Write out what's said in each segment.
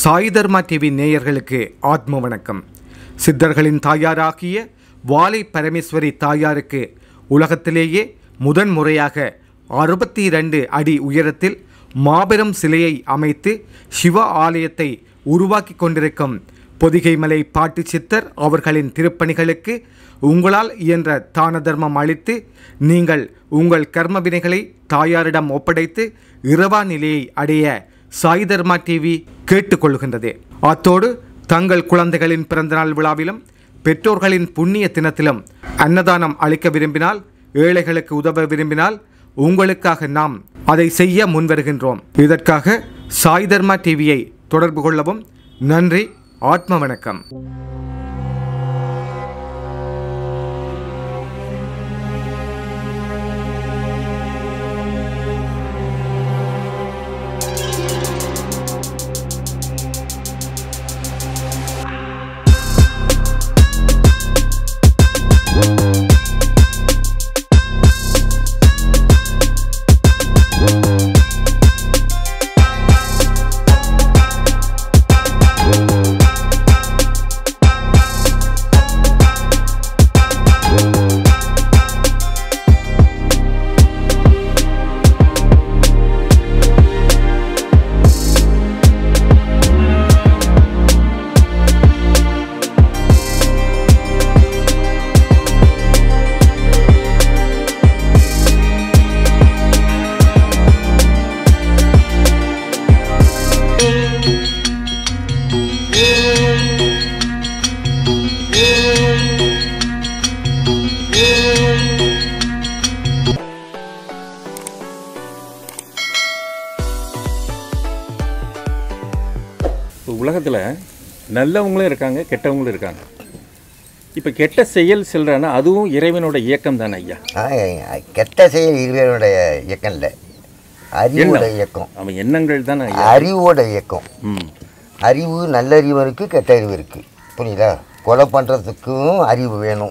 சாய் தர்மா TV நேயர்களுக்கு ஆத்ம வணக்கம் சித்தர்களின் தாயாராகிய வாலை பரமேஸ்வரி தாயாருக்கு உலகத்திலேயே முதன் முறையாக அறுபத்தி இரண்டு அடி உயரத்தில் மாபெரும் சிலையை அமைத்து சிவ ஆலயத்தை உருவாக்கி கொண்டிருக்கும் பொதிகைமலை பாட்டு சித்தர் அவர்களின் திருப்பணிகளுக்கு உங்களால் இயன்ற தான தர்மம் அளித்து நீங்கள் உங்கள் கர்ம வினைகளை தாயாரிடம் ஒப்படைத்து இரவா நிலையை அடைய சாய் தர்மா டிவி கேட்டுக்கொள்கின்றது அத்தோடு தங்கள் குழந்தைகளின் பிறந்தநாள் விழாவிலும் பெற்றோர்களின் புண்ணிய தினத்திலும் அன்னதானம் அளிக்க விரும்பினால் ஏழைகளுக்கு உதவ விரும்பினால் உங்களுக்காக நாம் அதை செய்ய முன்வருகின்றோம் இதற்காக சாய் தர்மா டிவியை தொடர்பு கொள்ளவும் நன்றி ஆத்ம வணக்கம் இப்போ உலகத்தில் நல்லவங்களும் இருக்காங்க கெட்டவங்களும் இருக்காங்க இப்போ கெட்ட செயல் செல்றான்னா அதுவும் இறைவனோட இயக்கம் தானே ஐயா ஆ, கெட்ட செயல் இருவருடைய இயக்கம் இல்லை அறிவோட இயக்கம் அவன் எண்ணங்கள் தானே ஐயா அறிவோட இயக்கம் ம் அறிவு நல்லறிவு இருக்குது கெட்ட அறிவு இருக்குது புரியுதா கொலை பண்ணுறதுக்கும் அறிவு வேணும்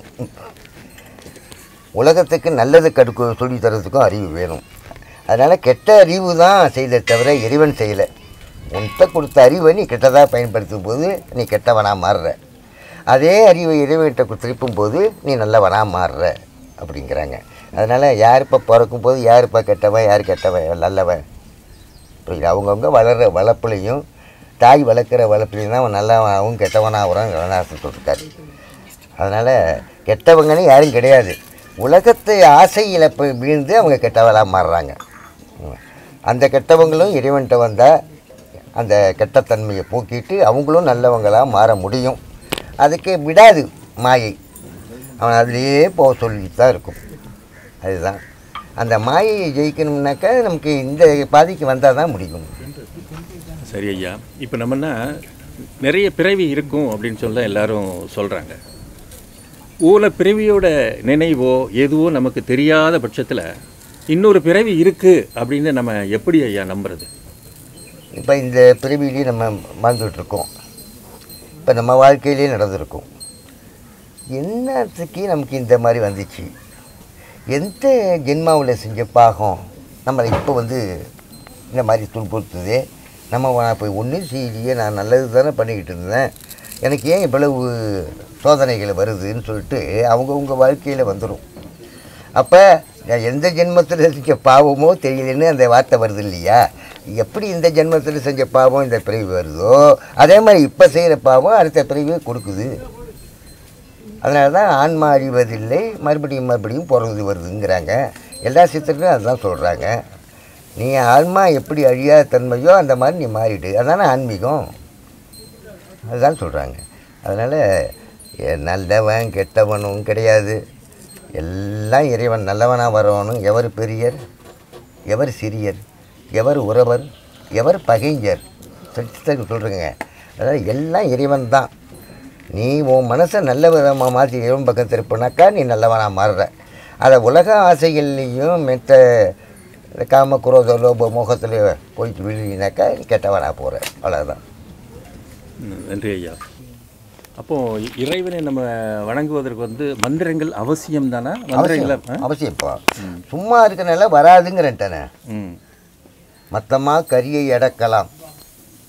உலகத்துக்கு நல்லது கடுக்க சொல்லி தரதுக்கும் அறிவு வேணும் அதனால் கெட்ட அறிவு தான் செய்தே தவிர இறைவன் செய்யலை உன்கிட்ட கொடுத்த அறிவை நீ கெட்டதாக பயன்படுத்தும் போது நீ கெட்டவனாக மாறுற அதே அறிவை இறைவன்கிட்ட கு- திருப்பும் போது நீ நல்லவனாக மாறுற அப்படிங்கிறாங்க அதனால் யார் இப்போ பிறக்கும் போது யார் இப்போ கெட்டவன் யார் கெட்டவன் நல்லவன் புரியுது அவங்கவுங்க வளர்கிற வளர்ப்புலையும் தாய் வளர்க்குற வளர்ப்புலையும் தான் அவன் நல்லவனாகவும் கெட்டவனாகவும் கருணாசன் சொல்லிருக்காரு அதனால் கெட்டவங்கன்னு யாரும் கிடையாது உலகத்தை ஆசை இழப்பு வீழ்ந்து அவங்க கெட்டவளாக மாறுறாங்க ம். அந்த கெட்டவங்களும் இறைவன்கிட்ட வந்தால் அந்த கெட்டத்தன்மையை போக்கிட்டு அவங்களும் நல்லவங்களாக மாற முடியும் அதுக்கு விடாது மாயை அவன் அதுலேயே போக சொல்லிட்டு தான் இருக்கும் அதுதான் அந்த மாயையை ஜெயிக்கணும்னாக்கா நமக்கு இந்த பாதைக்கு வந்தால் தான் முடியும் சரி ஐயா இப்போ நம்மன்னா நிறைய பிறவி இருக்கும் அப்படின்னு சொல்ல எல்லாரும் சொல்கிறாங்க ஊல பிறவியோட நினைவோ எதுவோ நமக்கு தெரியாத பட்சத்தில் இன்னொரு பிறவி இருக்குது அப்படின்னு நம்ம எப்படி ஐயா நம்புறது இப்போ இந்த பிறவிலேயே நம்ம வாழ்ந்துட்டுருக்கோம் இப்போ நம்ம வாழ்க்கையிலே நடந்திருக்கும் என்னத்துக்கு நமக்கு இந்த மாதிரி வந்துச்சு எந்த ஜென்மாவில் செஞ்ச பாகம் நம்மளை இப்போ வந்து இந்த மாதிரி துன்புறுத்துதே நம்ம நான் போய் ஒன்றும் செய்யலையே நான் நல்லது தானே பண்ணிக்கிட்டு இருந்தேன் எனக்கு ஏன் இவ்வளவு சோதனைகள் வருதுன்னு சொல்லிட்டு அவங்கவுங்க வாழ்க்கையில் வந்துடும் அப்போ நான் எந்த ஜென்மத்தில் செஞ்ச பாவமோ தெரியலன்னு அந்த வார்த்தை வருது இல்லையா எப்படி இந்த ஜென்மத்தில் செஞ்ச பாவம் இந்த பிறவி வருதோ அதே மாதிரி இப்போ செய்கிற பாவம் அடுத்த பிறவி கொடுக்குது அதனால தான் ஆன்மா அழிவதில்லை மறுபடியும் மறுபடியும் பிறந்து வருதுங்கிறாங்க எல்லா சித்தர்களும் அதுதான் சொல்கிறாங்க நீ ஆன்மா எப்படி அழியாத தன்மையோ அந்த மாதிரி நீ மாறிடு அதானே ஆன்மீகம் அதுதான் சொல்கிறாங்க அதனால் நல்லவன் கெட்டவனும் கிடையாது எல்லாம் இறைவன் நல்லவனாக வரவனும் எவர் பெரியர் எவர் சிறியர் எவர் உறவர் எவர் பகைஞர் சித்தர்கள் சொல்கிறேங்க அதாவது எல்லாம் இறைவன் தான் நீ உன் மனசை நல்ல விதமாக மாற்றி இறைவன் பக்கம் திருப்பினாக்கா நீ நல்லவனாக மாறுற அதை உலக ஆசைகள்லேயும் மெத்த காம குரோத லோப மோகத்தில் போயிட்டு விழுகினாக்கா நீ கெட்டவனாக போகிற அவ்வளோதான் ம், நன்றி ஐயா அப்போ இறைவனை நம்ம வணங்குவதற்கு வந்து மந்திரங்கள் அவசியம் தானே மந்திரங்களை ஆ? அவசியம்ப்பா சும்மா இருக்கனால வராதுங்கிறேன்ட்டானே ம் மொத்தமாக கரியை அடக்கலாம்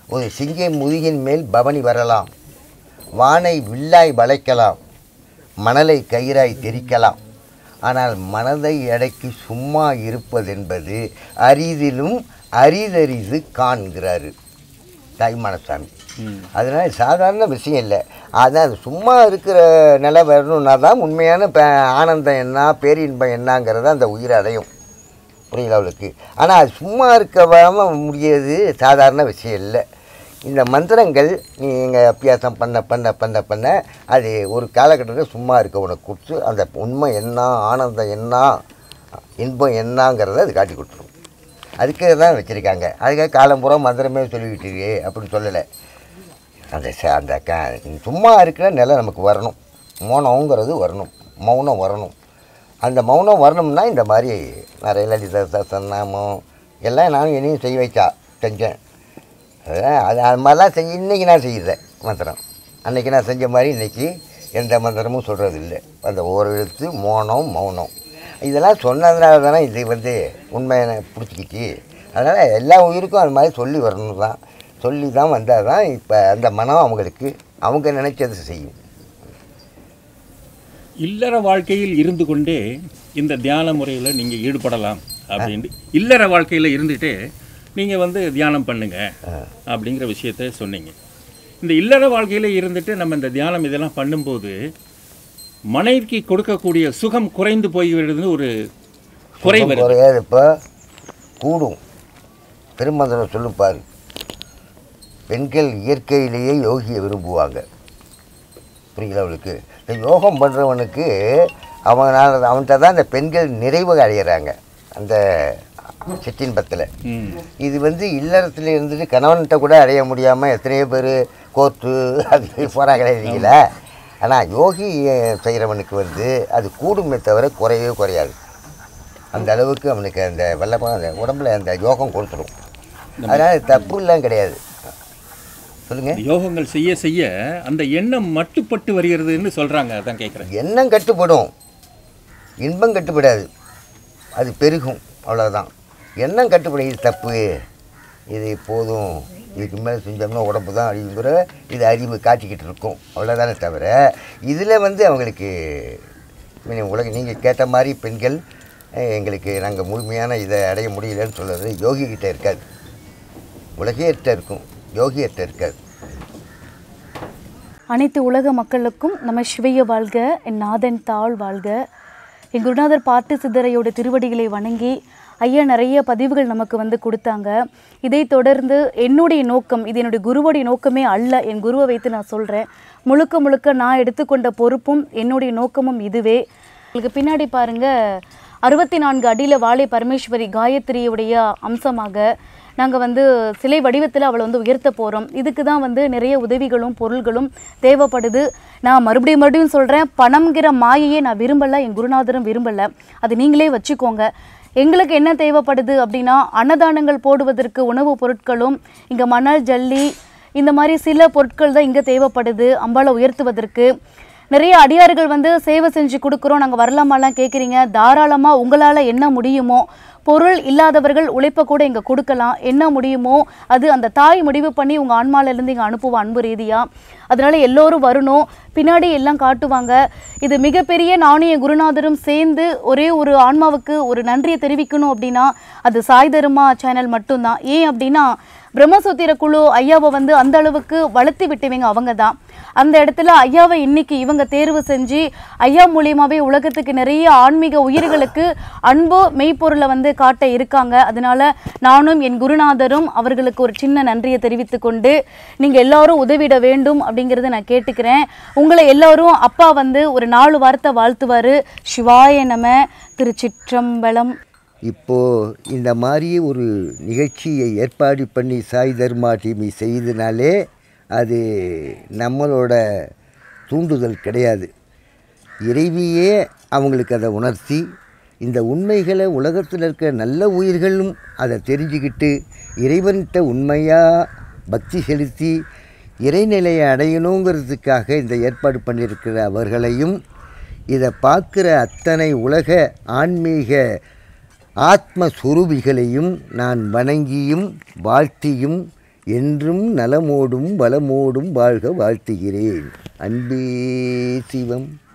ஒரு சிங்கை முதுகின் மேல் பவனி வரலாம் வானை வில்லாய் வளைக்கலாம் மணலை கயிறாய் தெரிக்கலாம் ஆனால் மனதை அடக்கி சும்மா இருப்பதென்பது அரிதிலும் அரிதரிது காண்கிறாரு தாய்மானசாமி அதனால் சாதாரண விஷயம் இல்லை அதான் அது சும்மா இருக்கிற நிலை வரணும்னா தான் உண்மையான ப ஆனந்தம் என்ன பேரின்பம் என்னங்கிறத அந்த உயிர் அடையும் புரியுதா அவளுக்கு ஆனால் அது சும்மா இருக்கவாம முடியாது சாதாரண விஷயம் இல்லை இந்த மந்திரங்கள் நீங்கள் அபியாசம் பண்ண பண்ண பண்ண பண்ண அது ஒரு காலகட்டத்தில் சும்மா இருக்க உனக்கு கொடுத்து அந்த உண்மை என்ன ஆனந்தம் என்ன இன்பம் என்னங்கிறத அது காட்டி கொடுத்துரும் அதுக்காக தான் வச்சுருக்காங்க அதுக்காக காலம்புறம் மந்திரமே சொல்லிக்கிட்டு இரு அப்படின்னு சொல்லலை அந்த ச அந்த க சும்மா இருக்கிற நிலை நமக்கு வரணும் மௌனங்கிறது வரணும் மௌனம் வரணும் அந்த மௌனம் வரணும்னா இந்த மாதிரி நிறைய லலித சன்னாமம் எல்லாம் நானும் என்னையும் செய்ய வைச்சா செஞ்சேன் அதான் அது அது மாதிரிலாம் செஞ்சு இன்றைக்கி நான் செய்கிறேன் மந்திரம் அன்றைக்கி நான் செஞ்ச மாதிரி இன்றைக்கி எந்த மந்திரமும் சொல்கிறது இல்லை அந்த ஓர் எழுத்து மௌனம் மௌனம் இதெல்லாம் சொன்னதுனால தானே இது வந்து உண்மையை பிடிச்சிக்கிச்சு அதனால் எல்லா உயிருக்கும் அது மாதிரி சொல்லி வரணும் தான் சொல்லி தான் வந்தால் தான் இப்போ அந்த மனம் அவங்களுக்கு அவங்க நினைச்சது செய்யும் இல்லற வாழ்க்கையில் இருந்து கொண்டே இந்த தியான முறையில் நீங்கள் ஈடுபடலாம் அப்படின்ட்டு இல்லற வாழ்க்கையில் இருந்துட்டு நீங்கள் வந்து தியானம் பண்ணுங்க அப்படிங்கிற விஷயத்த சொன்னீங்க இந்த இல்லற வாழ்க்கையில் இருந்துட்டு நம்ம இந்த தியானம் இதெல்லாம் பண்ணும்போது மனைவிக்கு கொடுக்கக்கூடிய சுகம் குறைந்து போய்விடுதுன்னு ஒரு குறை வருது குறையாது இப்போ கூடும் திருமந்திரம் சொல்லுப்பார் பெண்கள் இயற்கையிலேயே யோகியை விரும்புவாங்க புரியுங்களா அவளுக்கு இந்த யோகம் பண்ணுறவனுக்கு அவனால் அவன்கிட்ட தான் இந்த பெண்கள் நிறைவு அடையிறாங்க அந்த சிற்றின்பத்தில் ம் இது வந்து இல்லறத்துல இருந்துட்டு கணவன்கிட்ட கூட அடைய முடியாமல் எத்தனையோ பேர் கோர்ட்டு அது போகிறாங்களே இல்லைங்களா ஆனால் யோகி செய்கிறவனுக்கு வந்து அது கூடுமே தவிர குறையவே குறையாது அந்த அளவுக்கு அவனுக்கு அந்த வெள்ளப்பம் அந்த உடம்புல அந்த யோகம் கொடுத்துடும் அதனால் தப்பு எல்லாம் கிடையாது சொல்லுங்கள் இந்த யோகங்கள் செய்ய செய்ய அந்த எண்ணம் மட்டுப்பட்டு வருகிறதுன்னு சொல்கிறாங்க அதான் கேட்குறேன் எண்ணம் கட்டுப்படும் இன்பம் கட்டுப்படாது அது பெருகும் அவ்வளோதான் எண்ணம் கட்டுப்படும் இது தப்பு இது போதும் இதுக்கு மேலே செஞ்சோம்னா உடம்பு தான் அழிவுங்கிற இது அறிவு காட்டிக்கிட்டு இருக்கும் அவ்வளோதானே தவிர இதில் வந்து அவங்களுக்கு மீன் உலக நீங்கள் கேட்ட மாதிரி பெண்கள் அஹ், எங்களுக்கு நாங்கள் முழுமையான இதை அடைய முடியலன்னு சொல்கிறது யோகிகிட்ட இருக்காது உலகியர்கிட்ட இருக்கும் யோகியர்கிட்ட இருக்காது அனைத்து உலக மக்களுக்கும் நம்ம சிவைய வாழ்க என் நாதன் தாழ் வாழ்க என் குருநாதர் பாட்டு சித்தரையோட திருவடிகளை வணங்கி ஐயா நிறைய பதிவுகள் நமக்கு வந்து கொடுத்தாங்க இதை தொடர்ந்து என்னுடைய நோக்கம் இது என்னுடைய குருவுடைய நோக்கமே அல்ல என் குருவை வைத்து நான் சொல்கிறேன் முழுக்க முழுக்க நான் எடுத்துக்கொண்ட பொறுப்பும் என்னுடைய நோக்கமும் இதுவே உங்களுக்கு பின்னாடி பாருங்க அறுபத்தி நான்கு அடியில் வாழை பரமேஸ்வரி காயத்ரியுடைய அம்சமாக நாங்கள் வந்து சிலை வடிவத்தில் அவளை வந்து உயர்த்த போகிறோம் இதுக்கு தான் வந்து நிறைய உதவிகளும் பொருள்களும் தேவைப்படுது நான் மறுபடியும் மறுபடியும் சொல்கிறேன் பணம்ங்கிற மாயையே நான் விரும்பலை என் குருநாதரும் விரும்பலை அது நீங்களே வச்சுக்கோங்க எங்களுக்கு என்ன தேவைப்படுது அப்படின்னா அன்னதானங்கள் போடுவதற்கு உணவுப் பொருட்களும் இங்கே மணல் ஜல்லி இந்த மாதிரி சில பொருட்கள் தான் இங்கே தேவைப்படுது அம்பாளை உயர்த்துவதற்கு நிறைய அடியார்கள் வந்து சேவை செஞ்சு கொடுக்குறோம் நாங்கள் வரலாமாலாம் கேட்குறீங்க தாராளமாக உங்களால் என்ன முடியுமோ பொருள் இல்லாதவர்கள் உழைப்பை கூட இங்கே கொடுக்கலாம் என்ன முடியுமோ அது அந்த தாய் முடிவு பண்ணி உங்கள் ஆன்மாலேருந்து இங்கே அனுப்புவோம் அன்பு ரீதியாக அதனால எல்லோரும் வரணும் பின்னாடி எல்லாம் காட்டுவாங்க இது மிகப்பெரிய நானும் என் குருநாதரும் சேர்ந்து ஒரே ஒரு ஆன்மாவுக்கு ஒரு நன்றியை தெரிவிக்கணும் அப்படின்னா அது சாய் தருமா சேனல் மட்டும்தான் ஏன் அப்படின்னா பிரம்மசூத்திர குழு ஐயாவை வந்து அந்த அளவுக்கு வளர்த்து விட்டவங்க அவங்க தான் அந்த இடத்துல ஐயாவை இன்னைக்கு இவங்க தேர்வு செஞ்சு ஐயா மூலியமாவே உலகத்துக்கு நிறைய ஆன்மீக உயிர்களுக்கு அன்பு மெய்ப்பொருளை வந்து காட்ட இருக்காங்க அதனால நானும் என் குருநாதரும் அவர்களுக்கு ஒரு சின்ன நன்றியை தெரிவித்துக் கொண்டு நீங்க எல்லாரும் உதவிட வேண்டும் அப்படிங்கறத நான் கேட்டுக்கிறேன் உங்களை எல்லாரும் அப்பா வந்து ஒரு நாலு வார்த்தை வாழ்த்துவாரு சிவாய நம திருச்சிற்றம்பலம் இப்போது இந்த மாதிரி ஒரு நிகழ்ச்சியை ஏற்பாடு பண்ணி சாய் தர்மா டிவி செய்தனாலே அது நம்மளோட தூண்டுதல் கிடையாது இறைவியே அவங்களுக்கு அதை உணர்த்தி இந்த உண்மைகளை உலகத்தில் இருக்க நல்ல உயிர்களும் அதை தெரிஞ்சுக்கிட்டு இறைவன்கிட்ட உண்மையாக பக்தி செலுத்தி இறைநிலையை அடையணுங்கிறதுக்காக இந்த ஏற்பாடு பண்ணியிருக்கிற அவர்களையும் இதை பார்க்குற அத்தனை உலக ஆன்மீக ஆத்ம சுரூபிகளையும் நான் வணங்கியும் வாழ்த்தியும் என்றும் நலமோடும் வளமோடும் வாழ்க வாழ்த்துகிறேன் அன்பே சிவம்